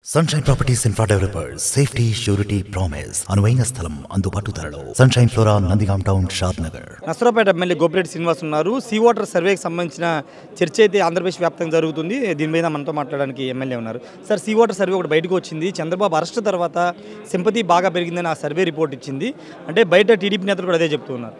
sunshine Properties Infra Developers safety surety promise అనువైన స్థలం అందుబాటు ధరలో Sunshine Flora Nandigam town Shadnagar Nasarapeta MLA Gopireddy Srinivas ఉన్నారు సీ వాటర్ సర్వేకి సంబంధించిన చర్చ అయితే ఆంధ్రప్రదేశ్ వ్యాప్తంగా జరుగుతుంది దీని మీద మనతో మాట్లాడడానికి ఎమ్మెల్యే ఉన్నారు సార్ సీ వాటర్ సర్వే ఒకటి బయటకు వచ్చింది చంద్రబాబు అరెస్ట్ తర్వాత సింపతి బాగా పెరిగిందని ఆ సర్వే రిపోర్ట్ ఇచ్చింది అంటే బయట టీడీపీ నేతలు కూడా అదే చెప్తున్నారు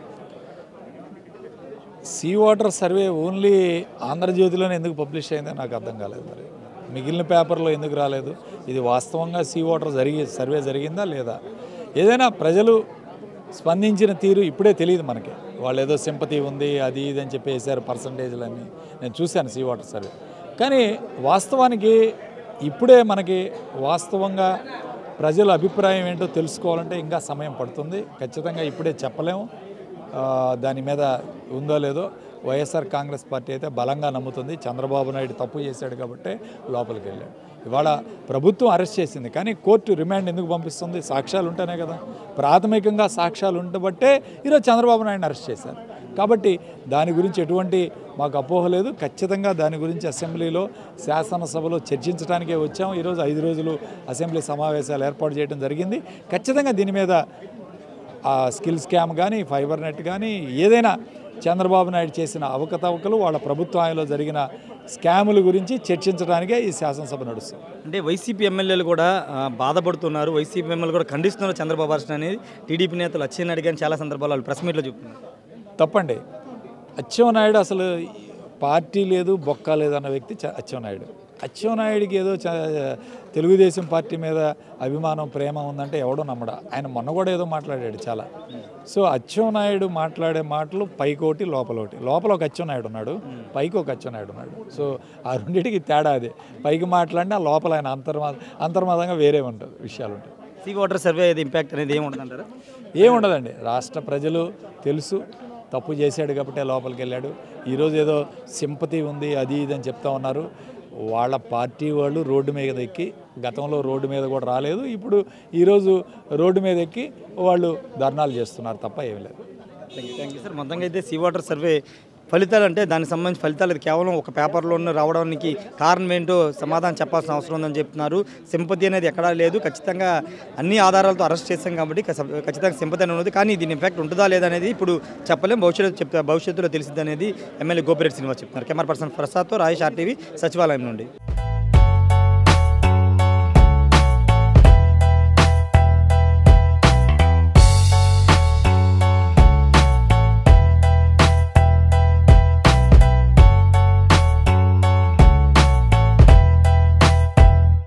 సీ వాటర్ సర్వే ఓన్లీ ఆంధ్రజ్యోతిలోనే ఎందుకు పబ్లిష్ అయిందో నాకు అర్థం కాలేదు మరి మిగిలిన పేపర్లో ఎందుకు రాలేదు ఇది వాస్తవంగా సీ వాటర్ జరిగి సర్వే జరిగిందా లేదా ఏదైనా ప్రజలు స్పందించిన తీరు ఇప్పుడే తెలియదు మనకి వాళ్ళు ఏదో సింపతి ఉంది అది ఇది అని చెప్పి వేశారు పర్సంటేజ్లన్నీ నేను చూశాను సీ వాటర్ సర్వే కానీ వాస్తవానికి ఇప్పుడే మనకి వాస్తవంగా ప్రజల అభిప్రాయం ఏంటో తెలుసుకోవాలంటే ఇంకా సమయం పడుతుంది ఖచ్చితంగా ఇప్పుడే చెప్పలేము ఆ, దాని మీద ఉందో లేదో వైఎస్ఆర్ కాంగ్రెస్ పార్టీ అయితే బలంగా నమ్ముతుంది చంద్రబాబు నాయుడు తప్పు చేశాడు కాబట్టి లోపలికి వెళ్ళాడు ఇవాళ ప్రభుత్వం అరెస్ట్ చేసింది కానీ కోర్టు రిమాండ్ ఎందుకు పంపిస్తుంది సాక్ష్యాలు ఉంటేనే కదా ప్రాథమికంగా సాక్ష్యాలు ఉండబట్టే ఈరోజు చంద్రబాబు నాయుడు అరెస్ట్ చేశారు కాబట్టి దాని గురించి ఎటువంటి మాకు అపోహ లేదు ఖచ్చితంగా దాని గురించి అసెంబ్లీలో శాసనసభలో చర్చించడానికే వచ్చాం ఈరోజు ఐదు రోజులు అసెంబ్లీ సమావేశాలు ఏర్పాటు చేయడం జరిగింది ఖచ్చితంగా దీని మీద ఆ స్కిల్ స్కామ్ కానీ ఫైబర్ నెట్ కానీ ఏదైనా చంద్రబాబు నాయుడు చేసిన అవకతవకలు వాళ్ళ ప్రభుత్వంలో జరిగిన స్కాముల గురించి చర్చించడానికే ఈ శాసనసభ నడుస్తుంది అంటే వైసీపీ ఎమ్మెల్యేలు కూడా ఆ, బాధపడుతున్నారు వైసీపీ ఎమ్మెల్యేలు కూడా ఖండిస్తున్నారు చంద్రబాబు అరెస్ట్ అనేది టీడీపీ నేతలు అచ్చెన్నాయుడు కానీ చాలా సందర్భాలు వాళ్ళు ప్రెస్ మీట్లో చెప్తున్నారు తప్పండి అచ్చెన్నాయుడు అసలు పార్టీ లేదు బొక్క లేదు అన్న వ్యక్తి చ- అచ్చెన్నాయుడు అచ్చెన్నాయుడికి ఏదో చ- తెలుగుదేశం పార్టీ మీద అభిమానం ప్రేమ ఉందంటే ఎవడో నమ్మడా ఆయన మొన్న కూడా ఏదో మాట్లాడాడు చాలా సో అచ్చెన్నాయుడు మాట్లాడే మాటలు పైకోటి లోపలోటి లోపల ఒక అచ్చెన్నాయుడు ఉన్నాడు పైకి ఒక అచ్చెన్నాయుడు ఉన్నాడు సో ఆ రెండింటికి తేడా అదే పైకి మాట్లాడినా లోపల ఆయన అంతర్మా అంతర్మాదంగా వేరే ఉంటుంది విషయాలు ఉంటాయి సీ వాటర్ సర్వే అనేది ఇంపాక్ట్ అనేది ఏముంటుందంటారా ఏముండదండి రాష్ట్ర ప్రజలు తెలుసు తప్పు చేశాడు కాబట్టి లోపలికి వెళ్ళాడు ఈరోజు ఏదో సింపతి ఉంది అది ఇది అని చెప్తా ఉన్నారు వాళ్ళ పార్టీ వాళ్ళు రోడ్డు మీద ఎక్కి గతంలో రోడ్డు మీద కూడా రాలేదు ఇప్పుడు ఈరోజు రోడ్డు మీద ఎక్కి వాళ్ళు ధర్నాలు చేస్తున్నారు తప్ప ఏమీ లేదు thank you thank you sir మొత్తంగా అయితే సీ వాటర్ సర్వే ఫలితాలు అంటే దానికి సంబంధించి ఫలితాలు ఇది కేవలం ఒక పేపర్లోనే రావడానికి కారణం ఏంటో సమాధానం చెప్పాల్సిన అవసరం ఉందని చెప్తున్నారు సింపతి అనేది ఎక్కడా లేదు ఖచ్చితంగా అన్ని ఆధారాలతో అరెస్ట్ చేశాం కాబట్టి ఖ- ఖచ్చితంగా సింపతి అనేది ఉన్నది కానీ దీని ఇంపాక్ట్ ఉంటుందా లేదా అనేది ఇప్పుడు చెప్పలేం భవిష్యత్తు చెప్తా భవిష్యత్తులో తెలిసింది అనేది ఎమ్మెల్యే గోపిరెడ్డి శ్రీనివాస్ చెప్తున్నారు కెమెరా పర్సన్ ప్రసాద్తో రాజేష్ ఆర్టీవీ సచివాలయం నుండి